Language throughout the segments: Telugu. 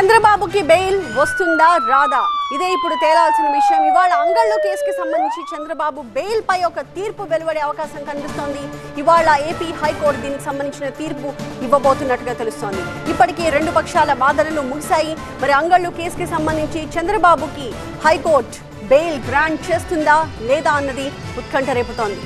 చంద్రబాబుకి బెయిల్ వస్తుందా రాదా ఇదే ఇప్పుడు తేలాల్సిన విషయం ఇవాళ అంగళ్ళు కేసుకి సంబంధించి చంద్రబాబు బెయిల్ పై ఒక తీర్పు వెలువడే అవకాశం కనిపిస్తోంది ఇవాళ ఏపీ హైకోర్టు దీనికి సంబంధించిన తీర్పు ఇవ్వబోతున్నట్టుగా తెలుస్తోంది ఇప్పటికీ రెండు పక్షాల వాదనలు ముగిశాయి మరి అంగళ్ళు కేసుకి సంబంధించి చంద్రబాబుకి హైకోర్టు బెయిల్ గ్రాంట్ చేస్తుందా లేదా అన్నది ఉత్కంఠ రేపుతోంది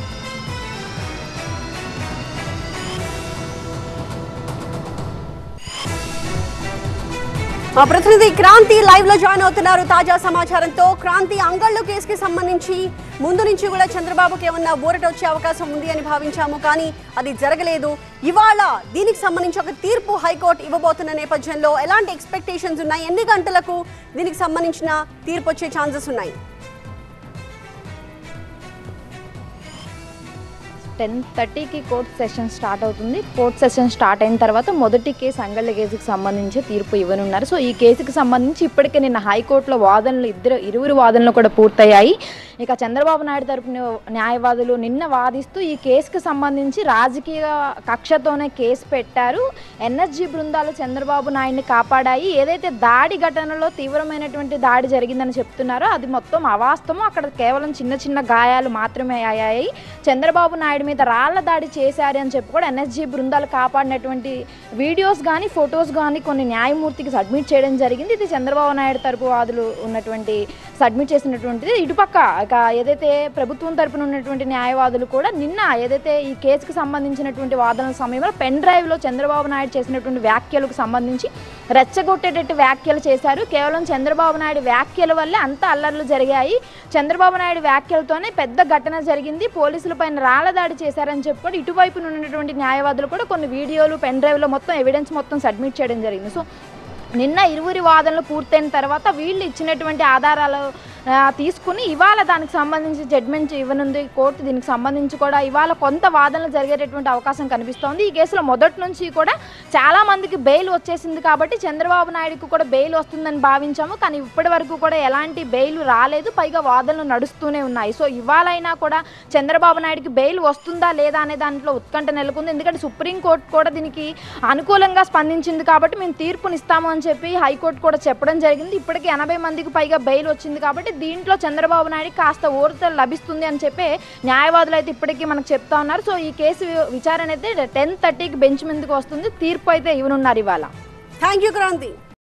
మా ప్రతినిధి క్రాంతి లైవ్ లో జాయిన్ అవుతున్నారు తాజా సమాచారంతో క్రాంతి అంగళ్ళు కేసుకి సంబంధించి ముందు నుంచి కూడా చంద్రబాబుకి ఏమన్నా ఊరట వచ్చే అవకాశం ఉంది అని భావించాము కానీ అది జరగలేదు ఇవాళ దీనికి సంబంధించి ఒక తీర్పు హైకోర్టు ఇవ్వబోతున్న నేపథ్యంలో ఎలాంటి ఎక్స్పెక్టేషన్స్ ఉన్నాయి ఎన్ని గంటలకు దీనికి సంబంధించిన తీర్పు వచ్చే ఛాన్సెస్ ఉన్నాయి టెన్ థర్టీకి కోర్ట్ సెషన్ స్టార్ట్ అవుతుంది కోర్ట్ సెషన్ స్టార్ట్ అయిన తర్వాత మొదటి కేసు అంగళ్ళ కేసుకి సంబంధించి తీర్పు ఇవ్వనున్నారు సో ఈ కేసుకి సంబంధించి ఇప్పటికే నిన్న హైకోర్టులో వాదనలు ఇద్దరు ఇరువురు వాదనలు కూడా పూర్తయ్యాయి ఇక చంద్రబాబు నాయుడు తరపున న్యాయవాదులు నిన్న వాదిస్తూ ఈ కేసుకి సంబంధించి రాజకీయ కక్షతోనే కేసు పెట్టారు ఎన్ఎస్జీ బృందాలు చంద్రబాబు నాయుడిని కాపాడాయి ఏదైతే దాడి ఘటనలో తీవ్రమైనటువంటి దాడి జరిగిందని చెప్తున్నారో అది మొత్తం అవాస్తవం అక్కడ కేవలం చిన్న చిన్న గాయాలు మాత్రమే అయ్యాయి చంద్రబాబు నాయుడు మీద రాళ్ల దాడి చేశారు అని చెప్పి కూడా ఎన్ఎస్జీ బృందాలు కాపాడినటువంటి వీడియోస్ కానీ ఫొటోస్ కానీ కొన్ని న్యాయమూర్తికి సబ్మిట్ చేయడం జరిగింది ఇది చంద్రబాబు నాయుడు తరపు వాదులు ఉన్నటువంటి సబ్మిట్ చేసినటువంటిది ఇటుపక్క ఇక ఏదైతే ప్రభుత్వం తరపున ఉన్నటువంటి న్యాయవాదులు కూడా నిన్న ఏదైతే ఈ కేసుకు సంబంధించినటువంటి వాదనల సమయంలో పెన్ డ్రైవ్లో చంద్రబాబు నాయుడు చేసినటువంటి వ్యాఖ్యలకు సంబంధించి రెచ్చగొట్టేటట్టు వ్యాఖ్యలు చేశారు కేవలం చంద్రబాబు నాయుడు వ్యాఖ్యల వల్లే అంత అల్లర్లు జరిగాయి చంద్రబాబు నాయుడు వ్యాఖ్యలతోనే పెద్ద ఘటన జరిగింది పోలీసుల పైన రాళ్ల దాడి చేశారని చెప్పి కూడా ఇటువైపు ఉన్నటువంటి న్యాయవాదులు కూడా కొన్ని వీడియోలు పెన్ డ్రైవ్లో మొత్తం ఎవిడెన్స్ మొత్తం సబ్మిట్ చేయడం జరిగింది సో నిన్న ఇరువురి వాదనలు పూర్తయిన తర్వాత వీళ్ళు ఇచ్చినటువంటి ఆధారాలు ఆ, తీసుకుని ఇవాళ దానికి సంబంధించి జడ్మెంట్ ఇవ్వనుంది కోర్టు దీనికి సంబంధించి కూడా ఇవాళ కొంత వాదనలు జరిగేటటువంటి అవకాశం కనిపిస్తోంది ఈ కేసులో మొదటి నుంచి కూడా చాలా మందికి బెయిల్ వచ్చేసింది కాబట్టి చంద్రబాబు నాయుడుకు కూడా బెయిల్ వస్తుందని భావించాము కానీ ఇప్పటి వరకు కూడా ఎలాంటి బెయిల్ రాలేదు పైగా వాదనలు నడుస్తూనే ఉన్నాయి సో ఇవాళైనా కూడా చంద్రబాబు నాయుడుకి బెయిల్ వస్తుందా లేదా అనే దాంట్లో ఉత్కంఠ నెలకొంది ఎందుకంటే సుప్రీంకోర్టు కూడా దీనికి అనుకూలంగా స్పందించింది కాబట్టి మేము తీర్పునిస్తాము అని చెప్పి హైకోర్టు కూడా చెప్పడం జరిగింది ఇప్పటికీ ఎనభై మందికి పైగా బెయిల్ వచ్చింది కాబట్టి దీంట్లో చంద్రబాబు నాయుడు కాస్త ఊరట లభిస్తుంది అని చెప్పి న్యాయవాదులు అయితే ఇప్పటికీ మనకు చెప్తా ఉన్నారు సో ఈ కేసు విచారణ అయితే టెన్ థర్టీకి బెంచ్ మీదకి వస్తుంది తీర్పు అయితే ఇవ్వనున్నారు ఇవాళ థ్యాంక్ యూ క్రాంతి